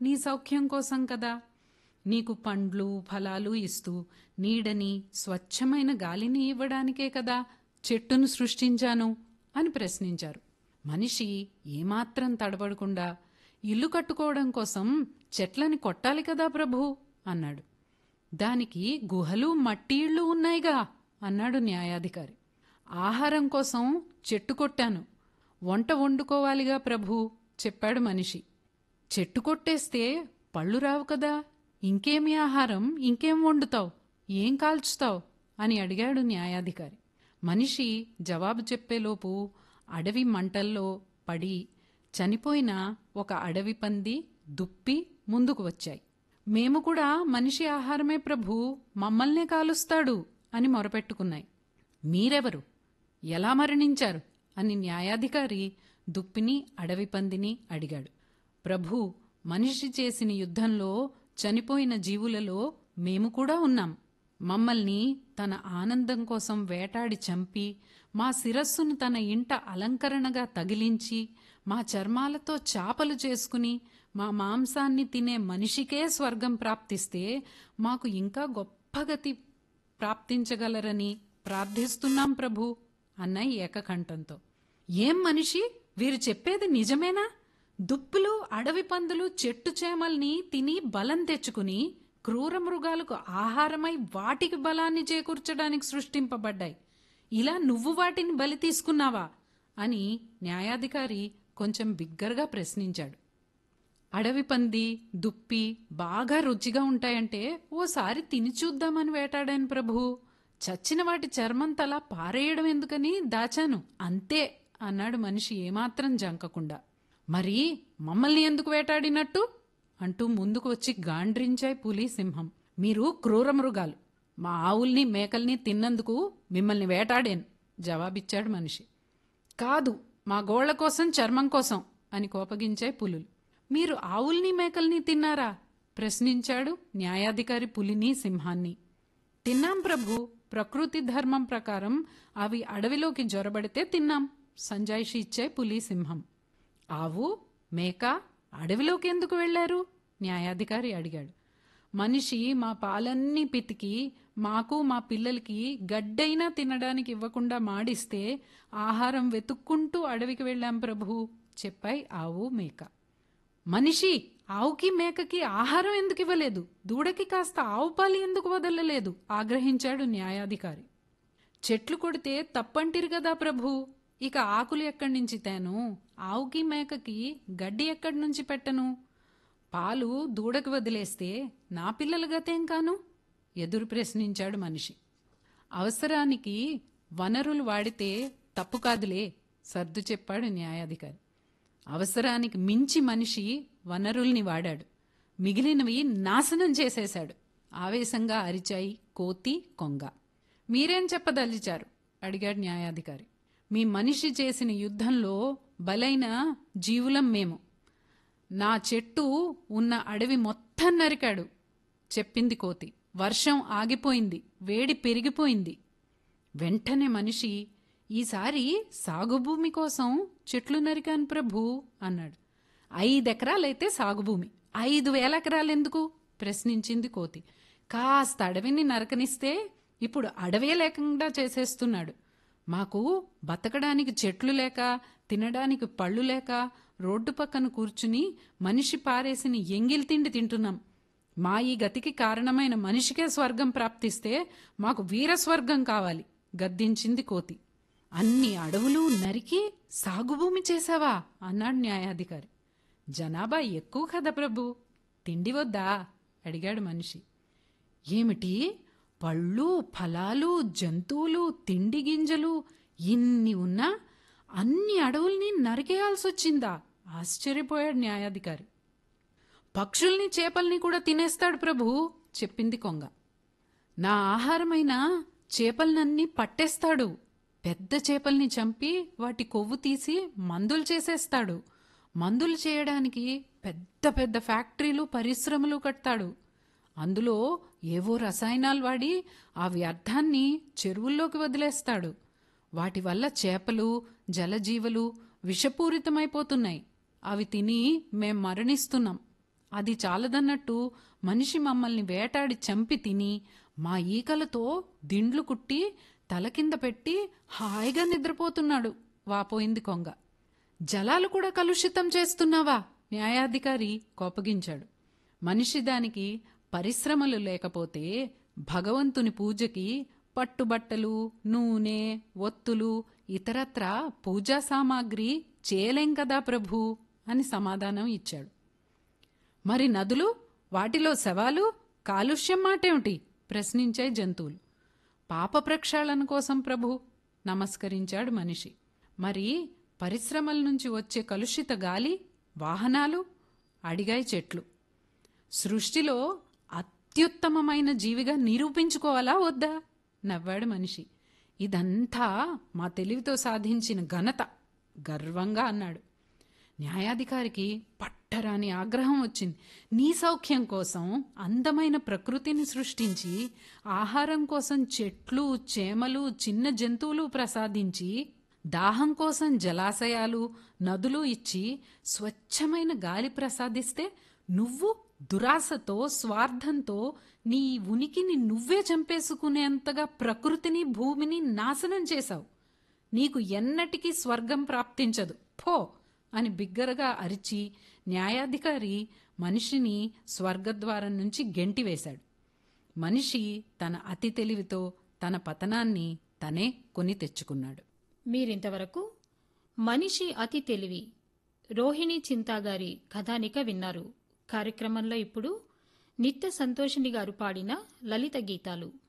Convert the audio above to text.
నీ సౌఖ్యం కోసం కదా నీకు పండ్లు ఫలాలు ఇస్తూ నీడని స్వచ్ఛమైన గాలిని ఇవ్వడానికే కదా చెట్టును సృష్టించాను అని ప్రశ్నించారు మనిషి ఏమాత్రం తడబడకుండా ఇల్లు కట్టుకోవడం కోసం చెట్లని కొట్టాలి కదా ప్రభు అన్నాడు దానికి గుహలు మట్టి ఇళ్ళు ఉన్నాయిగా అన్నాడు న్యాయాధికారి ఆహారం కోసం చెట్టు కొట్టాను వంట వండుకోవాలిగా ప్రభు చెప్పాడు మనిషి చెట్టు కొట్టేస్తే పళ్ళు రావు కదా ఇంకేమి ఆహారం ఇంకేం వండుతావు ఏం కాల్చుతావు అని అడిగాడు న్యాయాధికారి మనిషి జవాబు చెప్పేలోపు అడవి మంటల్లో పడి చనిపోయిన ఒక అడవి పంది దుప్పి ముందుకు వచ్చాయి మేము కూడా మనిషి ఆహారమే ప్రభు మమ్మల్నే కాలుస్తాడు అని మొరపెట్టుకున్నాయి మీరెవరు ఎలా మరణించారు అని న్యాయాధికారి దుప్పిని అడవి పందిని అడిగాడు ప్రభు మనిషి చేసిన యుద్ధంలో చనిపోయిన జీవులలో మేము కూడా ఉన్నాం మమ్మల్ని తన ఆనందం కోసం వేటాడి చంపి మా శిరస్సును తన ఇంట అలంకరణగా తగిలించి మా చర్మాలతో చాపలు చేసుకుని మా మాంసాన్ని తినే మనిషికే స్వర్గం ప్రాప్తిస్తే మాకు ఇంకా గొప్ప గతి ప్రాప్తించగలరని ప్రార్థిస్తున్నాం ప్రభు అన్నాయి ఏకకంఠంతో ఏం మనిషి వీరు చెప్పేది నిజమేనా దుప్పులు అడవి పందులు చెట్టు చేమల్ని తిని బలం తెచ్చుకుని క్రూర మృగాలకు ఆహారమై వాటికి బలాన్ని చేకూర్చడానికి సృష్టింపబడ్డాయి ఇలా నువ్వు వాటిని బలి తీసుకున్నావా అని న్యాయాధికారి కొంచెం బిగ్గరగా ప్రశ్నించాడు అడవి పంది దుప్పి బాగా రుచిగా ఉంటాయంటే ఓసారి తిని చూద్దామని వేటాడాను ప్రభు చచ్చిన వాటి చర్మం తల పారేయడం ఎందుకని దాచాను అంతే అన్నాడు మనిషి ఏమాత్రం జంకకుండా మరి మమ్మల్ని ఎందుకు వేటాడినట్టు అంటూ ముందుకు వచ్చి గాండ్రించాయి పులి సింహం మీరు క్రూర మృగాలు మా ఆవుల్ని మేకల్ని తిన్నందుకు మిమ్మల్ని వేటాడాను జవాబిచ్చాడు మనిషి కాదు మా గోళ్ల కోసం చర్మం కోసం అని కోపగించాయి పులులు మీరు ఆవుల్ని మేకల్ని తిన్నారా ప్రశ్నించాడు న్యాయాధికారి పులిని సింహాన్ని తిన్నాం ప్రభు ప్రకృతి ధర్మం ప్రకారం అవి అడవిలోకి జొరబడితే తిన్నాం సంజాయిషి ఇచ్చే పులి సింహం ఆవు మేక అడవిలోకి ఎందుకు వెళ్లారు న్యాయాధికారి అడిగాడు మనిషి మా పాలన్నీ పితికి మాకు మా పిల్లలకి గడ్డైనా తినడానికి ఇవ్వకుండా మాడిస్తే ఆహారం వెతుక్కుంటూ అడవికి వెళ్ళాం ప్రభు చెప్పాయి ఆవు మేక మనిషి ఆవుకి మేకకి ఆహారం ఎందుకు ఇవ్వలేదు దూడకి కాస్త ఆవు పాలు ఎందుకు వదలలేదు ఆగ్రహించాడు న్యాయాధికారి చెట్లు కొడితే తప్పంటిరు కదా ప్రభు ఇక ఆకులు ఎక్కడి నుంచి తేను ఆవుకి మేకకి గడ్డి ఎక్కడి నుంచి పెట్టను పాలు దూడకు వదిలేస్తే నా పిల్లల గతేం కాను ఎదురు ప్రశ్నించాడు మనిషి అవసరానికి వనరులు వాడితే తప్పు కాదులే సర్దు చెప్పాడు న్యాయాధికారి అవసరానికి మించి మనిషి వనరుల్ని వాడాడు మిగిలినవి నాశనం చేసేశాడు ఆవేశంగా అరిచాయి కోతి కొంగ మీరేం చెప్పదలిచారు అడిగాడు న్యాయాధికారి మీ మనిషి చేసిన యుద్ధంలో బలైన జీవులం మేము నా చెట్టు ఉన్న అడవి మొత్తం నరికాడు చెప్పింది కోతి వర్షం ఆగిపోయింది వేడి పెరిగిపోయింది వెంటనే మనిషి ఈసారి సాగుభూమి కోసం చెట్లు నరికాను ప్రభు అన్నాడు ఐదెకరాలైతే సాగుభూమి ఐదు వేల ఎకరాలెందుకు ప్రశ్నించింది కోతి కాస్త అడవిని నరకనిస్తే ఇప్పుడు అడవే లేకుండా చేసేస్తున్నాడు మాకు బతకడానికి చెట్లు లేక తినడానికి పళ్ళు లేక రోడ్డు పక్కన కూర్చుని మనిషి పారేసిన ఎంగిల్ తిండి తింటున్నాం మా ఈ గతికి కారణమైన మనిషికే స్వర్గం ప్రాప్తిస్తే మాకు వీరస్వర్గం కావాలి గద్దించింది కోతి అన్ని అడవులు నరికి సాగుభూమి చేశావా అన్నాడు న్యాయాధికారి జనాభా ఎక్కువ కదా ప్రభు తిండి వద్దా అడిగాడు మనిషి ఏమిటి పళ్ళు ఫలాలు జంతువులు తిండి గింజలు ఇన్ని ఉన్నా అన్ని అడవుల్ని నరికేయాల్సి వచ్చిందా ఆశ్చర్యపోయాడు న్యాయాధికారి పక్షుల్ని చేపల్ని కూడా తినేస్తాడు ప్రభు చెప్పింది కొంగ నా ఆహారమైన చేపలనన్నీ పట్టేస్తాడు పెద్ద చేపల్ని చంపి వాటి కొవ్వు తీసి మందులు చేసేస్తాడు మందులు చేయడానికి పెద్ద పెద్ద ఫ్యాక్టరీలు పరిశ్రమలు కడతాడు అందులో ఏవో రసాయనాలు వాడి ఆ వ్యర్థాన్ని చెరువుల్లోకి వదిలేస్తాడు వాటి వల్ల చేపలు జలజీవులు విషపూరితమైపోతున్నాయి అవి తిని మేం మరణిస్తున్నాం అది చాలదన్నట్టు మనిషి మమ్మల్ని వేటాడి చంపి తిని మా ఈకలతో దిండ్లు కుట్టి తల కింద పెట్టి హాయిగా నిద్రపోతున్నాడు వాపోయింది కొంగ జలాలు కూడా కలుషితం చేస్తున్నావా న్యాయాధికారి కోపగించాడు మనిషి దానికి పరిశ్రమలు లేకపోతే భగవంతుని పూజకి పట్టుబట్టలు నూనె ఒత్తులు ఇతరత్ర పూజా సామాగ్రి చేయలేం కదా ప్రభు అని సమాధానం ఇచ్చాడు మరి నదులు వాటిలో శవాలు కాలుష్యం మాటేమిటి ప్రశ్నించాయి జంతువులు పాప ప్రక్షాళన కోసం ప్రభు నమస్కరించాడు మనిషి మరి పరిశ్రమల నుంచి వచ్చే కలుషిత గాలి వాహనాలు అడిగాయి చెట్లు సృష్టిలో అత్యుత్తమమైన జీవిగా నిరూపించుకోవాలా వద్దా నవ్వాడు మనిషి ఇదంతా మా తెలివితో సాధించిన ఘనత గర్వంగా అన్నాడు న్యాయాధికారికి పట్టరాని ఆగ్రహం వచ్చింది నీ సౌఖ్యం కోసం అందమైన ప్రకృతిని సృష్టించి ఆహారం కోసం చెట్లు చేమలు చిన్న జంతువులు ప్రసాదించి దాహం కోసం జలాశయాలు నదులు ఇచ్చి స్వచ్ఛమైన గాలి ప్రసాదిస్తే నువ్వు దురాశతో స్వార్థంతో నీ ఉనికిని నువ్వే చంపేసుకునేంతగా ప్రకృతిని భూమిని నాశనం చేశావు నీకు ఎన్నటికీ స్వర్గం ప్రాప్తించదు పో అని బిగ్గరగా అరిచి న్యాయాధికారి మనిషిని స్వర్గద్వారం నుంచి గెంటివేశాడు మనిషి తన అతి తెలివితో తన పతనాన్ని తనే కొని తెచ్చుకున్నాడు మీరింతవరకు మనిషి అతి తెలివి రోహిణి చింతా గారి కథానిక విన్నారు కార్యక్రమంలో ఇప్పుడు నిత్య సంతోషిని గారు పాడిన లలిత గీతాలు